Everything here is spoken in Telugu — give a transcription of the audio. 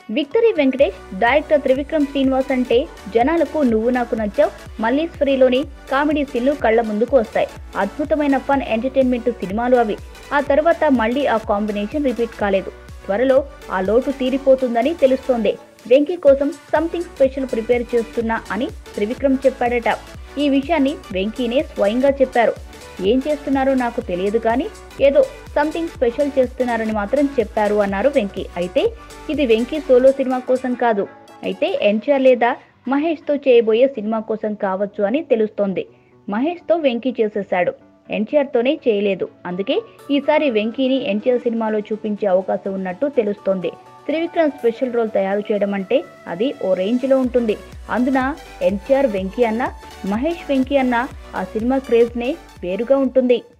విక్టరీ వెంకటేష్ డైరెక్టర్ త్రివిక్రమ్ శ్రీనివాస్ అంటే జనాలకు నువ్వు నాకు నచ్చావు మల్లీశ్వరిలోని కామెడీ సీన్లు కళ్ల ముందుకు వస్తాయి అద్భుతమైన ఫన్ ఎంటర్టైన్మెంట్ సినిమాలు అవి ఆ తర్వాత మళ్ళీ ఆ కాంబినేషన్ రిపీట్ కాలేదు త్వరలో ఆ లోటు తీరిపోతుందని తెలుస్తోంది వెంకీ కోసం సంథింగ్ స్పెషల్ ప్రిపేర్ చేస్తున్నా అని త్రివిక్రమ్ చెప్పాడట ఈ విషయాన్ని వెంకీనే స్వయంగా చెప్పారు ఏం చేస్తున్నారో నాకు తెలియదు కానీ ఏదో సంథింగ్ స్పెషల్ చేస్తున్నారని మాత్రం చెప్పారు అన్నారు వెంకీ అయితే ఇది వెంకీ సోలో సినిమా కోసం కాదు అయితే ఎన్టీఆర్ లేదా మహేష్తో చేయబోయే సినిమా కోసం కావచ్చు అని తెలుస్తోంది మహేష్తో వెంకీ చేసేశాడు ఎన్టీఆర్తోనే చేయలేదు అందుకే ఈసారి వెంకీని ఎన్టీఆర్ సినిమాలో చూపించే అవకాశం ఉన్నట్టు తెలుస్తోంది త్రివిక్రమ్ స్పెషల్ రోల్ తయారు చేయడం అంటే అది ఓ రేంజ్లో ఉంటుంది అందున ఎన్టీఆర్ వెంకీ అన్న మహేష్ వెంకీ అన్న ఆ సినిమా క్రేజ్నే వేరుగా ఉంటుంది